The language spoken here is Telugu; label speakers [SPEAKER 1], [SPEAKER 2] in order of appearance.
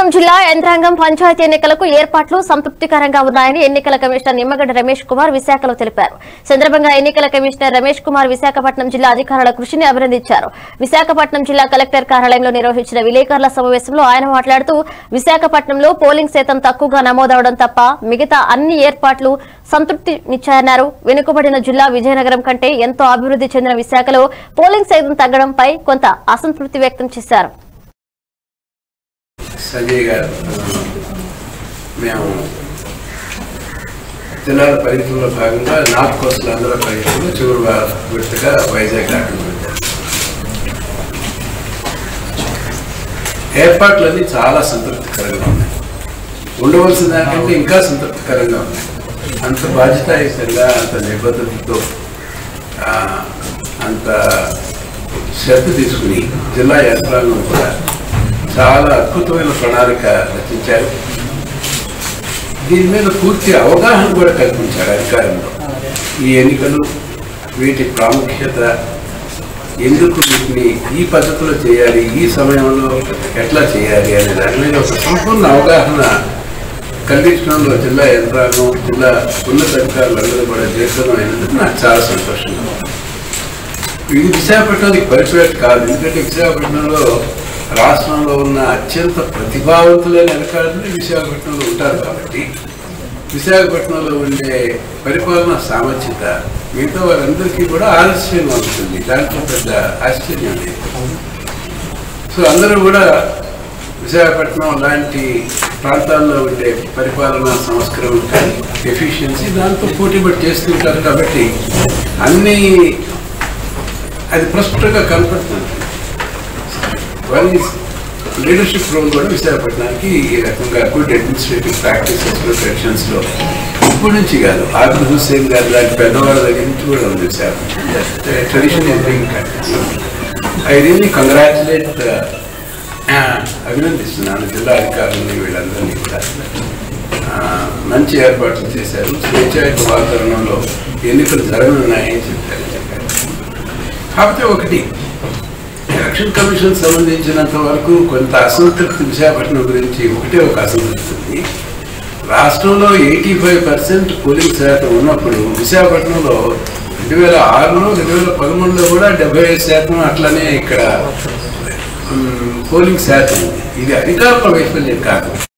[SPEAKER 1] విశాఖపట్నం జిల్లా యంత్రాంగం పంచాయతీ ఎన్నికలకు ఏర్పాట్లు సంతృప్తికరంగా ఉన్నాయని ఎన్నికల కమిషనర్ నిమ్మగడ్డ రమేష్ కుమార్ విశాఖలో తెలిపారు సందర్భంగా ఎన్నికల కమిషనర్ రమేష్ కుమార్ విశాఖపట్నం జిల్లా అధికారుల కృషిని అభినందించారు విశాఖపట్నం జిల్లా కలెక్టర్ కార్యాలయంలో నిర్వహించిన విలేకరుల సమావేశంలో ఆయన మాట్లాడుతూ విశాఖపట్నంలో పోలింగ్ శాతం తక్కువగా నమోదవడం తప్ప మిగతా అన్ని ఏర్పాట్లు సంతృప్తినిచ్చాయన్నారు వెనుకబడిన జిల్లా విజయనగరం కంటే ఎంతో అభివృద్ధి చెందిన విశాఖలో పోలింగ్ శాతం తగ్గడంపై కొంత అసంతృప్తి వ్యక్తం చేశారు
[SPEAKER 2] సంజయ్ గారు మేము జిల్లాల పర్యటనలో భాగంగా నార్త్ కోస్టల్ ఆంధ్ర పర్యటనలో చివరి వా- విడతగా వైజాగ్ రావడం జరిగింది. ఏర్పాట్లన్నీ చాలా సంతృప్తికరంగా ఉన్నాయి ఉండవలసిన దానికంటే ఇంకా సంతృప్తికరంగా ఉన్నాయి అంత బాధ్యతాయుతంగా అంత నిబద్ధతతో ఆ, అంత శ్రద్ధ తీసుకుని జిల్లా యంత్రాంగం కూడా చాలా అద్భుతమైన ప్రణాళిక రచించారు దీని మీద పూర్తి అవగాహన కూడా కల్పించారు అధికారంలో ఈ ఎన్నికలు వీటి ప్రాముఖ్యత ఎందుకు వీటిని ఈ పద్ధతిలో చేయాలి ఈ సమయంలో ఎట్లా చేయాలి అనే దాని మీద ఒక సంపూర్ణ అవగాహన కల్పించడంలో జిల్లా యంత్రాంగం జిల్లా ఉన్నత అధికారులందరూ కూడా చేస్తున్నమైనందుకు నాకు చాలా సంతోషంగా ఉంది ఇది విశాఖపట్నానికి పరిచయం కాదు ఎందుకంటే విశాఖపట్నంలో రాష్ట్రంలో ఉన్న అత్యంత ప్రతిభావంతులైన అధికారులు విశాఖపట్నంలో ఉంటారు కాబట్టి విశాఖపట్నంలో ఉండే పరిపాలన సామర్థ్యత మిగతా వారందరికీ కూడా ఆలస్యంగా ఉంటుంది దాంట్లో పెద్ద ఆశ్చర్యం లేదు సో అందరూ కూడా విశాఖపట్నం లాంటి ప్రాంతాల్లో ఉండే పరిపాలనా సంస్కరణ కానీ ఎఫిషియన్సీ దాంతో పోటీపడి చేస్తుంటారు కాబట్టి అన్ని అది ప్రస్ఫుటంగా కనపడుతుంది వన్ ఈజ్ లీడర్షిప్ రోల్ కూడా విశాఖపట్నానికి ఈ రకంగా గుడ్ అడ్మినిస్ట్రేటివ్ ప్రాక్టీసెస్ ప్రొటెక్షన్స్లో ఇప్పటి నుంచి కాదు ఆబిద్ హుస్సేన్ గారి లాంటి పెద్దవాళ్ళ దగ్గర నుంచి కూడా ఉంది Visakhapatnam tradition is being I really congratulate అభినందిస్తున్నాను జిల్లా అధికారులని వీళ్ళందరినీ కూడా ఆ, మంచి ఏర్పాట్లు చేశారు స్వేచ్ఛాయుత వాతావరణంలో ఎన్నికలు జరగనున్నాయని చెప్పారు చెప్పారు కాకపోతే ఒకటి ఎలక్షన్ కమిషన్ సంబంధించినంత వరకు కొంత అసంతృప్తి విశాఖపట్నం గురించి ఒకటే ఒక అసంతృప్తి ఉంది రాష్ట్రంలో ఎయిటీ ఫైవ్ పర్సెంట్ పోలింగ్ శాతం ఉన్నప్పుడు విశాఖపట్నంలో రెండు వేల ఆరులో రెండు వేల పదమూడులో కూడా డెబ్బై ఐదు శాతం అట్లనే ఇక్కడ ఉమ్, పోలింగ్ శాతం ఉంది. ఇది అధికారుల వైఫల్యం కాదు